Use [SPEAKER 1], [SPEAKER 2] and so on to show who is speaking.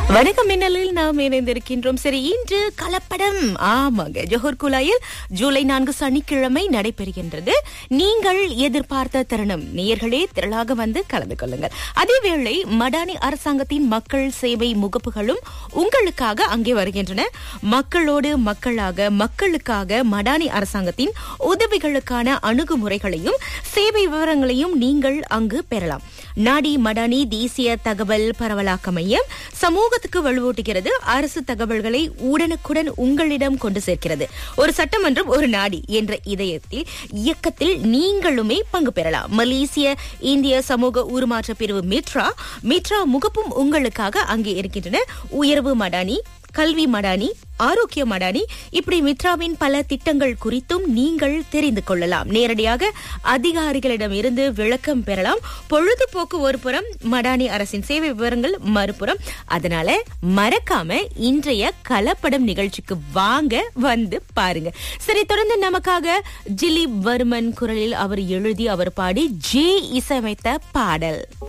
[SPEAKER 1] வணக்கம் மின்னலில் நாம் இணைந்திருக்கின்றோம் சரி இன்று கலப்படம் ஆமாங்க ஜோஹர் குலாயில் ஜூலை நான்கு சனிக்கிழமை நடைபெறுகின்றது நீங்கள் எதிர்பார்த்த தருணம் நேயர்களே திரளாக வந்து கலந்து கொள்ளுங்கள் அதேவேளை மடானி அரசாங்கத்தின் மக்கள் சேவை முகப்புகளும் உங்களுக்காக அங்கே வருகின்றன மக்களோடு மக்களாக மக்களுக்காக மடானி அரசாங்கத்தின் உதவிகளுக்கான அணுகுமுறைகளையும் சேவை விவரங்களையும் நீங்கள் அங்கு பெறலாம் நாடி மடானி தேசிய தகவல் பரவலாக்க மையம் சமூகத்துக்கு வலுவூட்டுகிறது அரசு தகவல்களை உடனுக்குடன் உங்களிடம் கொண்டு சேர்க்கிறது ஒரு சட்டமன்றம் ஒரு நாடி என்ற இதயத்தில் இயக்கத்தில் நீங்களுமே பங்கு பெறலாம் மலேசிய இந்திய சமூக உருமாற்ற பிரிவு மிட்ரா மிட்ரா முகப்பும் உங்களுக்காக அங்கே இருக்கின்றன உயர்வு மடானி கல்வி மடானி ஆரோக்கிய மடானி இப்படி மித்ராவின் பல திட்டங்கள் குறித்தும் நீங்கள் தெரிந்து கொள்ளலாம் நேரடியாக அதிகாரிகளிடம் இருந்து விளக்கம் பெறலாம் பொழுதுபோக்கு ஒரு புறம் மடானி அரசின் சேவை விவரங்கள் மறுபுறம் அதனால மறக்காம இன்றைய கலப்படம் நிகழ்ச்சிக்கு வாங்க வந்து பாருங்க சரி தொடர்ந்து நமக்காக ஜிலி வர்மன் குரலில் அவர் எழுதி அவர் பாடி ஜே இசையமைத்த பாடல்